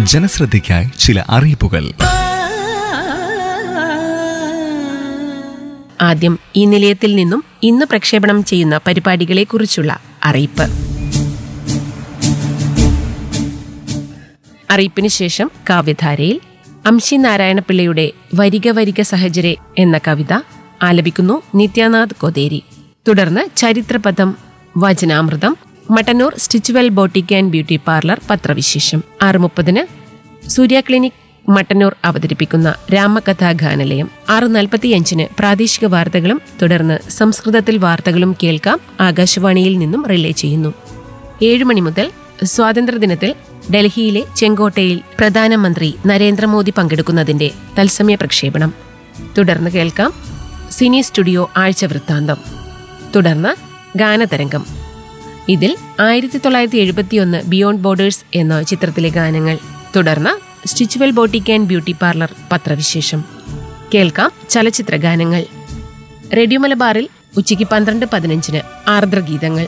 ജനശ്രദ്ധയ്ക്കായി ചില അറിയിപ്പുകൾ ആദ്യം ഈ നിലയത്തിൽ നിന്നും ഇന്ന് പ്രക്ഷേപണം ചെയ്യുന്ന പരിപാടികളെക്കുറിച്ചുള്ള അറിയിപ്പ് അറിയിപ്പിന് ശേഷം കാവ്യധാരയിൽ അംശി നാരായണപിള്ളയുടെ വരിക വരിക സഹചരെ എന്ന കവിത ആലപിക്കുന്നു നിത്യാനാഥ് കൊതേരി തുടർന്ന് ചരിത്രപഥം വചനാമൃതം Mattannur stitchual boutique and beauty parlour പത്രവിശേഷം ആറ് മുപ്പതിന് സൂര്യ ക്ലിനിക് മട്ടന്നൂർ അവതരിപ്പിക്കുന്ന രാമകഥാ ഗാനലയം ആറ് നാൽപ്പത്തിയഞ്ചിന് പ്രാദേശിക വാർത്തകളും തുടർന്ന് സംസ്കൃതത്തിൽ വാർത്തകളും കേൾക്കാം ആകാശവാണിയിൽ നിന്നും റിലേ ചെയ്യുന്നു ഏഴ് മണി മുതൽ സ്വാതന്ത്ര്യദിനത്തിൽ ഡൽഹിയിലെ ചെങ്കോട്ടയിൽ പ്രധാനമന്ത്രി നരേന്ദ്രമോദി പങ്കെടുക്കുന്നതിന്റെ തത്സമയ പ്രക്ഷേപണം തുടർന്ന് കേൾക്കാം സിനി സ്റ്റുഡിയോ ആഴ്ച വൃത്താന്തം തുടർന്ന് ഗാനതരംഗം ഇതിൽ ആയിരത്തി തൊള്ളായിരത്തി എഴുപത്തിയൊന്ന് ബിയോണ്ട് ബോർഡേഴ്സ് എന്ന ചിത്രത്തിലെ ഗാനങ്ങൾ തുടർന്ന് stitchual boutique and beauty parlour പത്രവിശേഷം കേൾക്കാം ചലച്ചിത്ര ഗാനങ്ങൾ റേഡിയോ മലബാറിൽ ഉച്ചയ്ക്ക് പന്ത്രണ്ട് പതിനഞ്ചിന് ആർദ്രഗീതങ്ങൾ